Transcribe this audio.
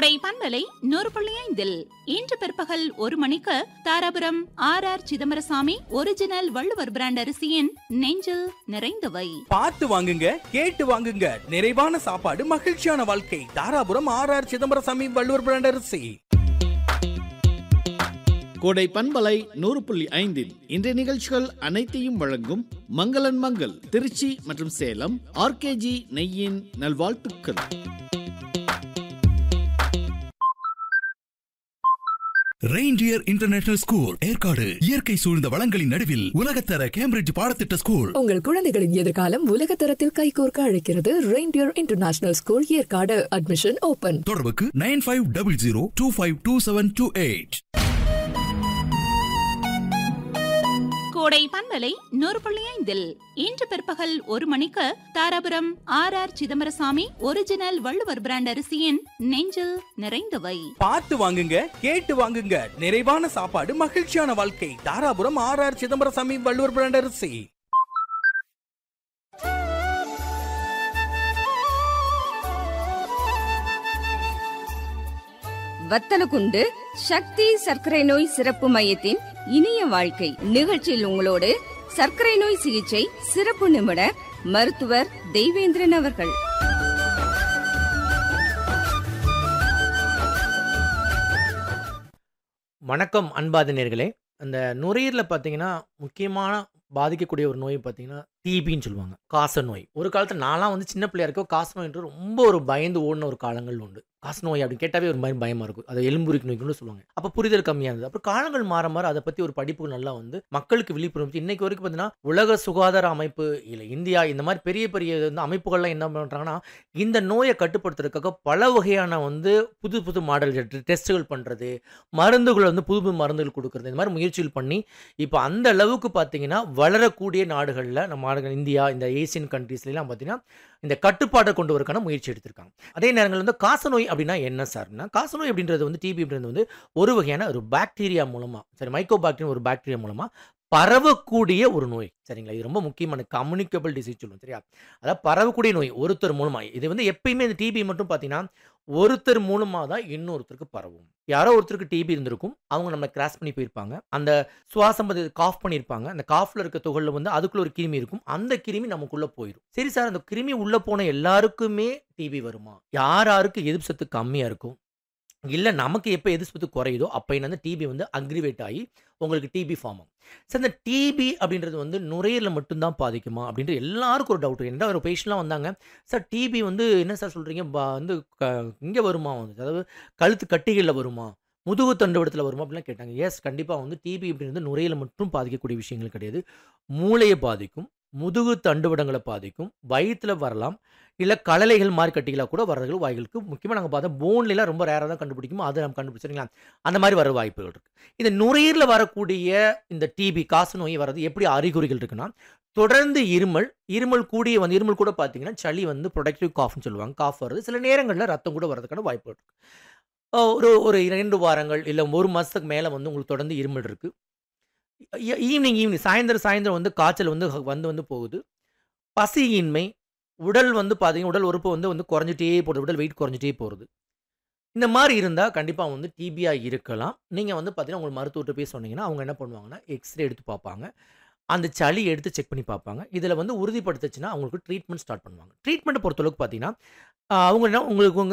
கோடை பண்பலை நூறு புள்ளி ஐந்தில் இன்று பிற்பகல் ஒரு மணிக்கு Dharapuram R R Chidambarasamy original Valluvar brand அரிசியின் நெஞ்சில் நிறைந்தவை பார்த்து வாங்குங்க கேட்டு வாங்குங்க நிறைவான சாப்பாடு மகிழ்ச்சியான வாழ்க்கை Dharapuram R R Chidambarasamy Valluvar brand அரிசி கோடை பண்பலை நூறு புள்ளி ஐந்தில் இன்றைய நிகழ்ச்சிகள் அனைத்தையும் வழங்கும் மங்களன் மங்கள் திருச்சி மற்றும் சேலம் ஆர்கேஜி நெய்யின் நல்வாழ்த்துக்கள் ரெயின்டியர் இன்டர்நேஷனல் ஸ்கூல் ஏற்காடு இயற்கை சூழ்ந்த வளங்களின் நடுவில் உலகத்தர கேம்பிரிட்ஜ் பாடத்திட்ட ஸ்கூல் உங்கள் குழந்தைகளின் எதிர்காலம் உலக தரத்தில் கைகோர்க்க அழைக்கிறது reindeer international school Yercaud admission open தொடர்புக்கு nine five double zero two five two seven two eight Kodai பண்பலை நூறு புள்ளி ஐந்தில் இன்று பிற்பகல் ஒரு மணிக்கு Dharapuram R R Chidambarasamy original Valluvar brand அரிசியின் நெஞ்சில் நிறைந்தவை பார்த்து வாங்குங்க கேட்டு வாங்குங்க நிறைவான சாப்பாடு மகிழ்ச்சியான வாழ்க்கை Dharapuram R R Chidambarasamy Valluvar brand அரிசி வத்தலகுண்டு சக்தி சர்க்கரை நோய் சிறப்பு மையத்தின் இனிய வாழ்க்கை நிகழ்ச்சியில் உங்களோடு சர்க்கரை நோய் சிகிச்சை சிறப்பு நிபுணர் மருத்துவர் தெய்வேந்திரன் அவர்கள் வணக்கம் அன்பாத நேர்களே அந்த நுரையீரலில் பார்த்தீங்கன்னா முக்கியமான பாதிக்கக்கூடிய ஒரு நோய் பார்த்தீங்கன்னா டிபின்னு சொல்லுவாங்க காச நோய் ஒரு காலத்தில் நான்லாம் வந்து சின்ன பிள்ளையா இருக்கோ காச நோய்ன்றது ரொம்ப ஒரு பயந்து ஓடின ஒரு காலங்கள் உண்டு காச நோய் அப்படின்னு கேட்டாவே ஒரு மாதிரி பயமாக இருக்கும் அதை எலும்புரிக்கு நோய்க்குன்னு சொல்லுவாங்க அப்போ புரிதல் கம்மியாக இருந்தது அப்புறம் காலங்கள் மாற மாற அதை பற்றி ஒரு படிப்புகள் நல்லா வந்து மக்களுக்கு விழிப்புணர்வு இன்னைக்கு வரைக்கும் பார்த்தீங்கன்னா உலக சுகாதார அமைப்பு இல்லை இந்தியா இந்த மாதிரி பெரிய பெரிய வந்து அமைப்புகள்லாம் என்ன பண்ணுறாங்கன்னா இந்த நோயை கட்டுப்படுத்துறதுக்காக பல வகையான வந்து புது புது மாடல் டெஸ்ட்டுகள் பண்ணுறது மருந்துகள் வந்து புது புது மருந்துகள் கொடுக்குறது இந்த மாதிரி முயற்சிகள் பண்ணி இப்போ அந்த அளவுக்கு பார்த்தீங்கன்னா வளரக்கூடிய நாடுகளில் நம்ம நாடுகள் இந்தியா இந்த ஏசியன் கண்ட்ரீஸ்லாம் பார்த்தீங்கன்னா இந்த கட்டுப்பாட்டை கொண்டு வரக்கான முயற்சி எடுத்திருக்காங்க அதே நேரங்களில் வந்து காசநோய் அப்படின்னா என்ன சார்னா காசநோய் அப்படின்றது வந்து டிபி அப்படின்றது வந்து ஒரு வகையான ஒரு பாக்டீரியா மூலமாக சரி மைக்கோ பாக்டீரியா ஒரு பாக்டீரியா மூலமாக பரவக்கூடிய ஒரு நோய் சரிங்களா இது ரொம்ப முக்கியமான கம்யூனிகபிள் டிசீஸ் சொல்லுவோம் சரியா அதாவது பரவக்கூடிய நோய் ஒருத்தர் மூலமாக இது வந்து எப்பயுமே இந்த டிபி மட்டும் பார்த்தீங்கன்னா ஒருத்தர் மூலமாக தான் இன்னொருத்தருக்கு பரவும் யாரோ ஒருத்தருக்கு டிபி இருந்திருக்கும் அவங்க நம்ம கிராஸ் பண்ணி போயிருப்பாங்க அந்த சுவாசம் வந்து காஃப் பண்ணியிருப்பாங்க அந்த காஃப்ல இருக்க துகளில் வந்து அதுக்குள்ள ஒரு கிருமி இருக்கும் அந்த கிருமி நமக்குள்ள போயிடும் சரி சார் அந்த கிருமி உள்ள போன எல்லாருக்குமே டிபி வருமா யார் யாருக்கு எதிர்ப்பு சத்து கம்மியாக இருக்கும் இல்லை நமக்கு எப்போ எதிர்ப்பு சத்து குறையுதோ அப்போ என்ன டிபி வந்து அக்ரிவேட் ஆகி உங்களுக்கு டிபி ஃபார்ம் ஆகும் சார் இந்த டிபி அப்படின்றது வந்து நுரையீரலில் மட்டும்தான் பாதிக்குமா அப்படின்ட்டு எல்லாருக்கும் ஒரு டவுட் என்ன ஒரு பேஷண்ட்லாம் வந்தாங்க சார் டிபி வந்து என்ன சார் சொல்கிறீங்க வந்து இங்கே வருமா வந்து அதாவது கழுத்து கட்டிகளில் வருமா முதுகு தண்டுவடத்தில் வருமா அப்படிலாம் கேட்டாங்க எஸ் கண்டிப்பாக வந்து டிபி அப்படின்றது நுரையில் மட்டும் பாதிக்கக்கூடிய விஷயங்கள் கிடையாது மூளையை பாதிக்கும் முதுகு தண்டுவடங்களை பாதிக்கும் வயிற்றில் வரலாம் இல்லை கலலைகள் மாதிரி கட்டிகளாக கூட வர்றதுகள் வாய்களுக்கு முக்கியமாக நாங்கள் பார்த்தா போன்லாம் ரொம்ப ரேராக தான் கண்டுபிடிக்குமோ அதை நம்ம கண்டுபிடிச்சிருங்களா அந்த மாதிரி வர வாய்ப்புகள் இருக்குது இந்த நுரையீரலில் வரக்கூடிய இந்த டிபி காசு நோய் வர்றது எப்படி அறிகுறிகள் இருக்குன்னா தொடர்ந்து இருமல் இருமல் கூடிய வந்து இருமல் கூட பார்த்தீங்கன்னா சளி வந்து ப்ரொடக்டிவ் காஃப்னு சொல்லுவாங்க காஃப் வருது சில நேரங்களில் ரத்தம் கூட வர்றதுக்கான வாய்ப்புகள் இருக்குது ஒரு ஒரு இரண்டு வாரங்கள் இல்லை ஒரு மாதத்துக்கு மேலே வந்து உங்களுக்கு தொடர்ந்து இருமல் இருக்குது ஈவினிங் ஈவினிங் சாயந்தரம் சாயந்தரம் வந்து காய்ச்சல் வந்து வந்து வந்து போகுது பசியின்மை உடல் வந்து பார்த்தீங்கன்னா உடல் உறுப்பு வந்து வந்து குறைஞ்சிட்டே போகுது உடல் வெயிட் குறைஞ்சிட்டே போகிறது இந்த மாதிரி இருந்தால் கண்டிப்பாக வந்து டிபியாக இருக்கலாம் நீங்கள் வந்து பார்த்தீங்கன்னா உங்களுக்கு மருத்துவர்கிட்ட போய் சொன்னீங்கன்னா அவங்க என்ன பண்ணுவாங்கன்னா எக்ஸ்ரே எடுத்து பார்ப்பாங்க அந்த சளி எடுத்து செக் பண்ணி பார்ப்பாங்க இதில் வந்து உறுதிப்படுத்துச்சுன்னா அவங்களுக்கு ட்ரீட்மெண்ட் ஸ்டார்ட் பண்ணுவாங்க ட்ரீட்மெண்ட்டை பொறுத்தளவுக்கு பார்த்தீங்கன்னா அவங்க என்ன உங்களுக்கு